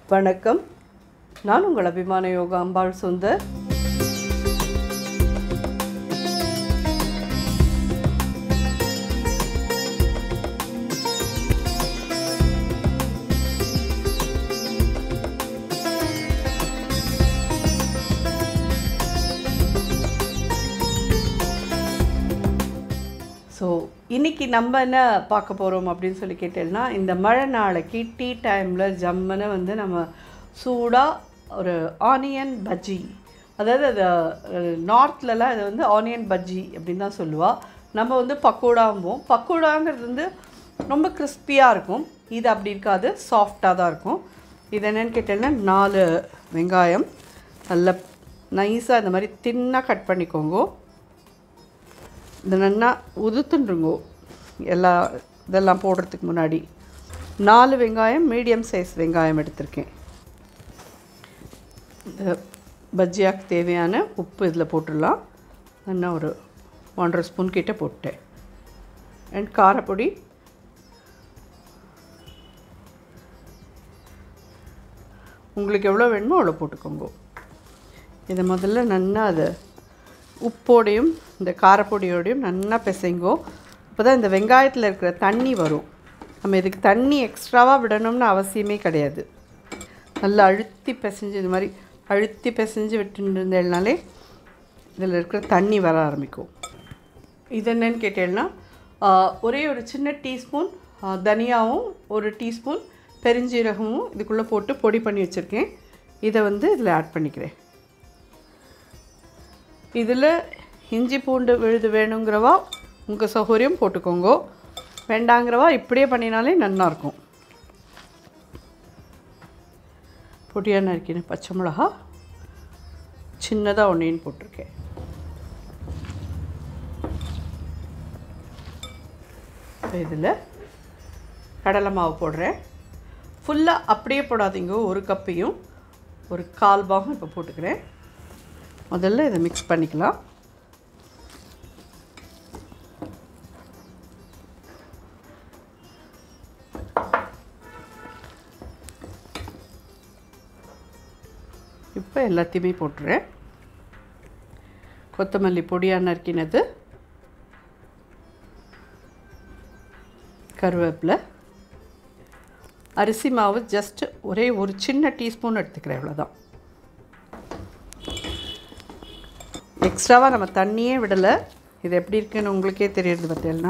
வணக்கம் நான் உங்கள் அபிமான யோகா அம்பாள் சுந்தர் ஸோ இன்னைக்கு நம்ம என்ன பார்க்க போகிறோம் அப்படின்னு சொல்லி கேட்டேன்னா இந்த மழை நாளைக்கு டீ டைமில் ஜம்முன்னு வந்து நம்ம சூடாக ஒரு ஆனியன் பஜ்ஜி அதாவது அது நார்த்லலாம் இது வந்து ஆனியன் பஜ்ஜி அப்படின்னு தான் சொல்லுவாள் நம்ம வந்து பக்கோடாம்போம் பக்கோடாங்கிறது வந்து ரொம்ப கிறிஸ்பியாக இருக்கும் இது அப்படி இருக்காது சாஃப்டாக தான் இருக்கும் இது என்னென்னு கேட்டேன்னா நாலு வெங்காயம் நல்ல நைஸாக இந்த மாதிரி தின்னாக கட் பண்ணிக்கோங்க இது நல்லா உதுத்துன்றுங்கோ எல்லா இதெல்லாம் போடுறதுக்கு முன்னாடி நாலு வெங்காயம் மீடியம் சைஸ் வெங்காயம் எடுத்திருக்கேன் இந்த பஜ்ஜியாக்கு தேவையான உப்பு இதில் போட்டுடலாம் நல்லா ஒரு ஒன்றரை ஸ்பூன் கிட்ட போட்டேன் அண்ட் காரப்பொடி உங்களுக்கு எவ்வளோ வேணுமோ அவ்வளோ போட்டுக்கோங்க இதை முதல்ல நல்லா அதை உப்போடையும் இந்த காரப்பொடியோடையும் நல்லா பிசைங்கோ அப்போ தான் இந்த வெங்காயத்தில் இருக்கிற தண்ணி வரும் நம்ம இதுக்கு தண்ணி எக்ஸ்ட்ராவாக விடணும்னு அவசியமே கிடையாது நல்லா அழுத்தி பிசைஞ்சு இது மாதிரி அழுத்தி பிசைஞ்சு விட்டுருந்தேனாலே இதில் இருக்கிற தண்ணி வர ஆரம்பிக்கும் இது என்னன்னு கேட்டேன்னா ஒரே ஒரு சின்ன டீஸ்பூன் தனியாவும் ஒரு டீஸ்பூன் பெருஞ்சீரகமும் இதுக்குள்ளே போட்டு பொடி பண்ணி வச்சுருக்கேன் இதை வந்து இதில் ஆட் பண்ணிக்கிறேன் இதில் இஞ்சி பூண்டு விழுது வேணுங்கிறவா உங்கள் சௌகரியம் போட்டுக்கோங்க வேண்டாங்கிறவா இப்படியே பண்ணினாலே நல்லாயிருக்கும் பொடியாக நறுக்கின பச்சை மிளகா சின்னதாக ஒன்றையும் போட்டிருக்கேன் இதில் கடலை மாவு போடுறேன் ஃபுல்லாக அப்படியே போடாதீங்க ஒரு கப்பையும் ஒரு கால் பாகம் இப்போ போட்டுக்கிறேன் முதல்ல இதை மிக்ஸ் பண்ணிக்கலாம் இப்போ எல்லாத்தையுமே போட்டுறேன் கொத்தமல்லி பொடியாக நறுக்கினது கருவேப்பிலை அரிசி மாவு ஜஸ்ட் ஒரே ஒரு சின்ன டீஸ்பூன் எடுத்துக்கிறேன் அவ்வளோதான் எக்ஸ்ட்ராவாக நம்ம தண்ணியே விடலை இது எப்படி இருக்குன்னு உங்களுக்கே தெரியுது பார்த்தீங்கன்னா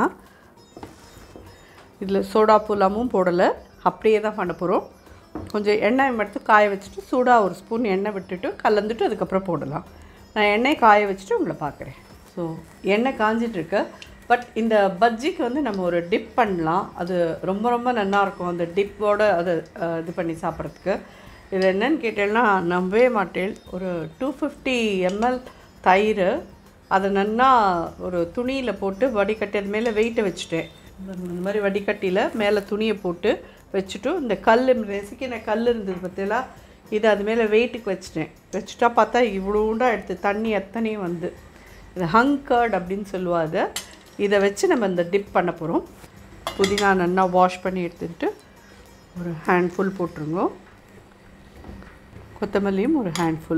இதில் சோடா புலாமும் போடலை அப்படியே தான் பண்ண போகிறோம் கொஞ்சம் எண்ணெய் மட்டும் காய வச்சுட்டு சூடாக ஒரு ஸ்பூன் எண்ணெய் விட்டுட்டு கலந்துட்டு அதுக்கப்புறம் போடலாம் நான் எண்ணெய் காய வச்சுட்டு உங்களை பார்க்குறேன் ஸோ எண்ணெய் காஞ்சிட்ருக்கு பட் இந்த பஜ்ஜிக்கு வந்து நம்ம ஒரு டிப் பண்ணலாம் அது ரொம்ப ரொம்ப நல்லாயிருக்கும் அந்த டிப்போட அது இது பண்ணி சாப்பிட்றதுக்கு இது என்னன்னு கேட்டேன்னா நம்பவே மாட்டேன் ஒரு டூ ஃபிஃப்டி எம்எல் தயிர் அதை நல்லா ஒரு துணியில் போட்டு வடிகட்டி அது மேலே வெயிட்டை வச்சுட்டேன் இந்த மாதிரி வடிகட்டியில் மேலே துணியை போட்டு வச்சுட்டு இந்த கல் ரெசிக்கின கல் இருந்தது பார்த்தீங்களா இதை அது மேலே வெயிட்டுக்கு வச்சுட்டேன் வச்சுட்டா பார்த்தா இவ்வளோண்டா எடுத்து தண்ணி எத்தனையும் வந்து இது ஹங்கர்ட் அப்படின்னு சொல்லுவா அதை இதை வச்சு நம்ம இந்த டிப் பண்ண போகிறோம் புதினா நல்லா வாஷ் பண்ணி எடுத்துக்கிட்டு ஒரு ஹேண்ட்ஃபுல் போட்டுருங்க கொத்தமல்லியும் ஒரு ஹேண்ட்ஃபுல்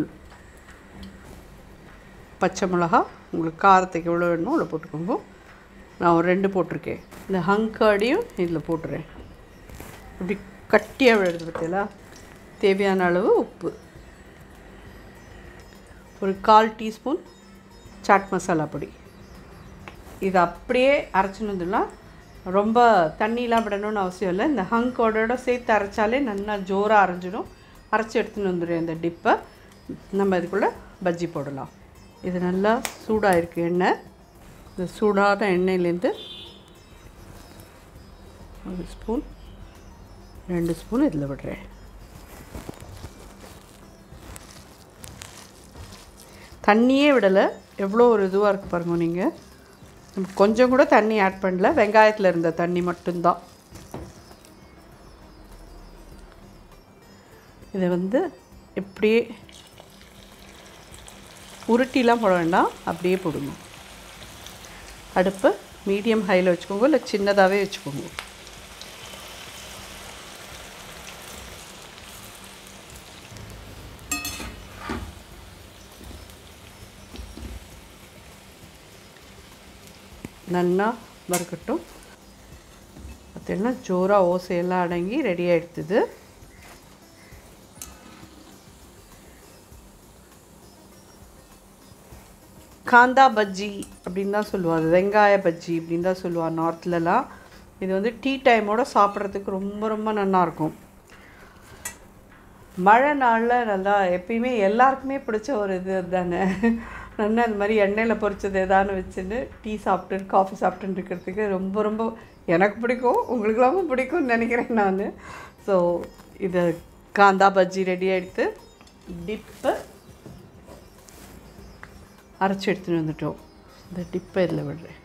பச்சை மிளகா உங்களுக்கு காரத்துக்கு எவ்வளோ வேணுமோ அவ்வளோ போட்டுக்கோங்க நான் ஒரு ரெண்டு போட்டிருக்கேன் இந்த ஹங்கர்டையும் இதில் போட்டுறேன் இப்படி கட்டியாக விழுது பார்த்தீங்களா தேவையான அளவு உப்பு ஒரு கால் டீஸ்பூன் சாட் மசாலா பொடி இது அப்படியே அரைச்சின்னு வந்துடலாம் ரொம்ப தண்ணியெலாம் விடணும்னு அவசியம் இல்லை இந்த ஹங்கோடோட சேர்த்து அரைச்சாலே நல்லா ஜோராக அரைஞ்சிடும் அரைச்சி எடுத்துன்னு வந்துடும் இந்த டிப்பை நம்ம இதுக்குள்ளே பஜ்ஜி போடலாம் இது நல்லா சூடாக இருக்குது எண்ணெய் இந்த சூடான எண்ணெயிலேருந்து ஒரு ஸ்பூன் ரெண்டு ஸ்பூன் இதில் விடுறேன் தண்ணியே விடலை எவ்வளோ ஒரு இதுவாக இருக்குது பாருங்க நீங்கள் கொஞ்சம் கூட தண்ணி ஆட் பண்ணல வெங்காயத்தில் இருந்த தண்ணி மட்டும்தான் இதை வந்து இப்படியே உருட்டிலாம் போட வேண்டாம் அப்படியே போடுங்க அடுப்பு மீடியம் ஹையில் வச்சுக்கோங்க இல்லை சின்னதாகவே வச்சுக்கோங்க நன்னா வறுக்கட்டும் பார்த்தீங்கன்னா ஜோராக ஓசையெல்லாம் அடங்கி ரெடி ஆகிடுது காந்தா பஜ்ஜி அப்படின்னு தான் சொல்லுவாள் அது வெங்காய பஜ்ஜி அப்படின்னு தான் சொல்லுவாள் நார்த்லலாம் இது வந்து டீ டைமோட சாப்பிட்றதுக்கு ரொம்ப ரொம்ப நல்லாயிருக்கும் மழை நாளில் நல்லா எப்பயுமே எல்லாருக்குமே பிடிச்ச ஒரு இது தானே நல்லா இந்த மாதிரி எண்ணெயில் பொரிச்சது எதானு வச்சுன்னு டீ சாப்பிட்டு காஃபி சாப்பிட்டுன்னு இருக்கிறதுக்கு ரொம்ப ரொம்ப எனக்கு பிடிக்கும் உங்களுக்கெல்லாமும் பிடிக்கும்னு நினைக்கிறேன் நான் ஸோ இது காந்தா பஜ்ஜி ரெடி ஆகிடுத்து டிப்பு அரைச்சி எடுத்துன்னு வந்துட்டோம் இந்த டிப்பை இதில் விடுறேன்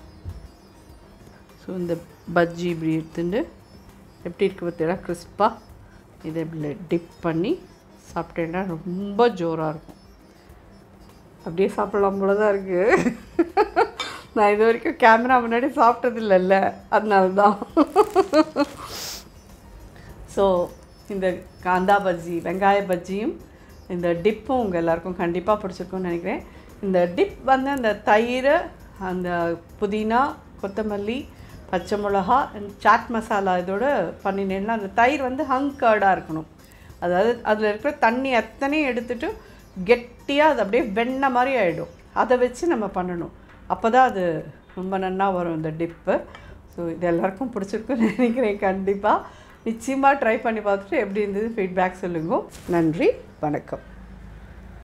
ஸோ இந்த பஜ்ஜி இப்படி எடுத்துட்டு எப்படி இருக்கு பார்த்தீங்கன்னா கிறிஸ்பாக இதை இப்படி டிப் பண்ணி சாப்பிட்டேன்னா ரொம்ப ஜோராக இருக்கும் அப்படியே சாப்பிடலாம் போல தான் இருக்குது நான் இது வரைக்கும் கேமரா முன்னாடி சாப்பிட்டது இல்லைல்ல அதனால தான் ஸோ இந்த காந்தா பஜ்ஜி வெங்காய பஜ்ஜியும் இந்த டிப்பும் உங்கள் எல்லாருக்கும் கண்டிப்பாக பிடிச்சிருக்கும்னு நினைக்கிறேன் இந்த டிப் வந்து அந்த தயிர் அந்த புதினா கொத்தமல்லி பச்சை மிளகா சாட் மசாலா இதோட பண்ணினேன்னா அந்த தயிர் வந்து ஹங் கர்டாக இருக்கணும் அதாவது அதில் இருக்கிற தண்ணி அத்தனையும் எடுத்துட்டு கெட்டியாக அது அப்படியே வெண்ணெய் மாதிரி ஆகிடும் அதை வச்சு நம்ம பண்ணணும் அப்போ தான் அது ரொம்ப நன்னா வரும் இந்த டிப்பு ஸோ இது எல்லாருக்கும் பிடிச்சிருக்குன்னு நினைக்கிறேன் கண்டிப்பாக நிச்சயமாக ட்ரை பண்ணி பார்த்துட்டு எப்படி இருந்தது ஃபீட்பேக் சொல்லுங்க நன்றி வணக்கம்